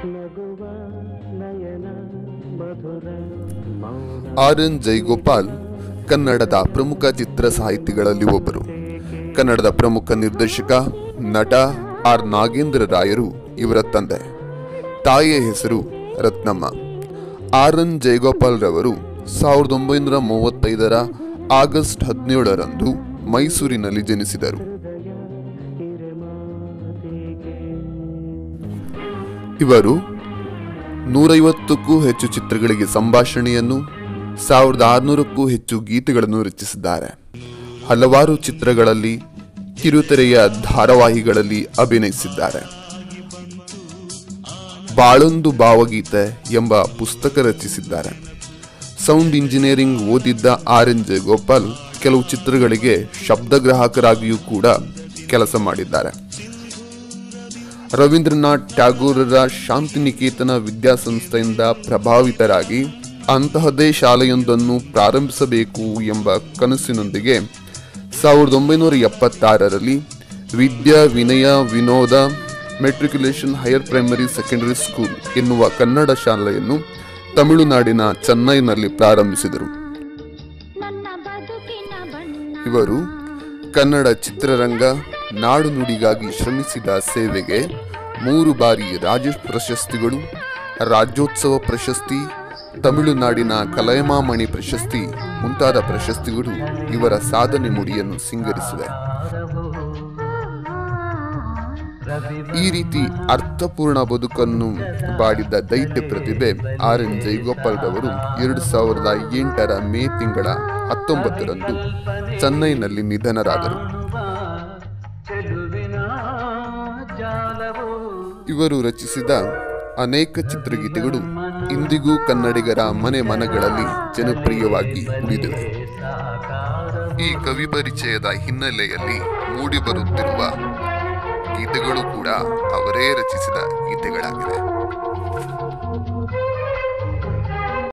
R N Jaigopal ಕನ್ನಡದ ಪ್ರಮುಖ ಚಿತ್ರ ಸಾಹಿತಿಗಳಲ್ಲಿ ಒಬ್ಬರು ಕನ್ನಡದ ಪ್ರಮುಖ ನಿರ್ದೇಶಕ ನಟ ಆರ್ ನಾಗೇಂದ್ರ ರಾಯರು ಇವರ ತಂದೆ ತಾಯಿಯ ಹೆಸರು ರತ್ನಮ್ಮ ಆರ್ ಎನ್ ಜಯಗೋಪಾಲ್ ರವರು ಸಾವಿರದ ಒಂಬೈನೂರ ಮೂವತ್ತೈದರ ಆಗಸ್ಟ್ ಹದಿನೇಳರಂದು ಮೈಸೂರಿನಲ್ಲಿ ಜನಿಸಿದರು ಇವರು ನೂರೈವತ್ತಕ್ಕೂ ಹೆಚ್ಚು ಚಿತ್ರಗಳಿಗೆ ಸಂಭಾಷಣೆಯನ್ನು ಸಾವಿರದ ಆರುನೂರಕ್ಕೂ ಹೆಚ್ಚು ಗೀತೆಗಳನ್ನು ರಚಿಸಿದ್ದಾರೆ ಹಲವಾರು ಚಿತ್ರಗಳಲ್ಲಿ ಕಿರುತೆರೆಯ ಧಾರಾವಾಹಿಗಳಲ್ಲಿ ಅಭಿನಯಿಸಿದ್ದಾರೆ ಬಾಳೊಂದು ಭಾವಗೀತೆ ಎಂಬ ಪುಸ್ತಕ ರಚಿಸಿದ್ದಾರೆ ಸೌಂಡ್ ಇಂಜಿನಿಯರಿಂಗ್ ಓದಿದ್ದ ಆರ್ ಎನ್ ಜಯಗೋಪಾಲ್ ಕೆಲವು ಚಿತ್ರಗಳಿಗೆ ಶಬ್ದಗ್ರಾಹಕರಾಗಿಯೂ ಕೂಡ ಕೆಲಸ ಮಾಡಿದ್ದಾರೆ ರವೀಂದ್ರನಾಥ್ ಟ್ಯಾಗೋರರ ಶಾಂತಿನಿಕೇತನ ವಿದ್ಯಾಸಂಸ್ಥೆಯಿಂದ ಪ್ರಭಾವಿತರಾಗಿ ಅಂತಹದೇ ಶಾಲೆಯೊಂದನ್ನು ಪ್ರಾರಂಭಿಸಬೇಕು ಎಂಬ ಕನಸಿನೊಂದಿಗೆ ಸಾವಿರದ ಒಂಬೈನೂರ ಎಪ್ಪತ್ತಾರರಲ್ಲಿ Vidya Vinaya Vinoda matriculation higher primary secondary school ಎನ್ನುವ ಕನ್ನಡ ಶಾಲೆಯನ್ನು ತಮಿಳುನಾಡಿನ ಚೆನ್ನೈನಲ್ಲಿ ಪ್ರಾರಂಭಿಸಿದರು ನನ್ನ ಬದುಕಿನ ಬಣ್ಣ ಇವರು ಕನ್ನಡ ಚಿತ್ರರಂಗ ನಾಡು ನುಡಿಗಾಗಿ ಶ್ರಮಿಸಿದ ಸೇವೆಗೆ ಮೂರು ಬಾರಿ ರಾಜ್ಯ ಪ್ರಶಸ್ತಿಗಳು ರಾಜ್ಯೋತ್ಸವ ಪ್ರಶಸ್ತಿ ತಮಿಳುನಾಡಿನ ಕಲಯಮಾಮಣಿ ಪ್ರಶಸ್ತಿ ಮುಂತಾದ ಪ್ರಶಸ್ತಿಗಳು ಇವರ ಸಾಧನೆ ಮುಡಿಯನ್ನು ಸಿಂಗರಿಸಿವೆ ಈ ರೀತಿ ಅರ್ಥಪೂರ್ಣ ಬದುಕನ್ನು ಬಾಡಿದ ದೈತ್ಯ ಪ್ರತಿಭೆ ಆರ್ ಎನ್ ಜೈಗೋಪಾಲ್ ರವರು ಎರಡು ಸಾವಿರದ ಎಂಟರ ಮೇ ತಿಂಗಳ ಹತ್ತೊಂಬತ್ತರಂದು ಚೆನ್ನೈನಲ್ಲಿ ನಿಧನರಾದರು ಇವರು ರಚಿಸಿದ ಅನೇಕ ಚಿತ್ರಗೀತೆಗಳು ಇಂದಿಗೂ ಕನ್ನಡಿಗರ ಮನೆ ಮನಗಳಲ್ಲಿ ಜನಪ್ರಿಯವಾಗಿ ಉಳಿದಿವೆ ಈ ಕವಿ ಪರಿಚಯದ ಹಿನ್ನೆಲೆಯಲ್ಲಿ ಮೂಡಿಬರುತ್ತಿರುವ ಗೀತೆಗಳು ಕೂಡ ಅವರೇ ರಚಿಸಿದ ಗೀತೆಗಳಾಗಿವೆ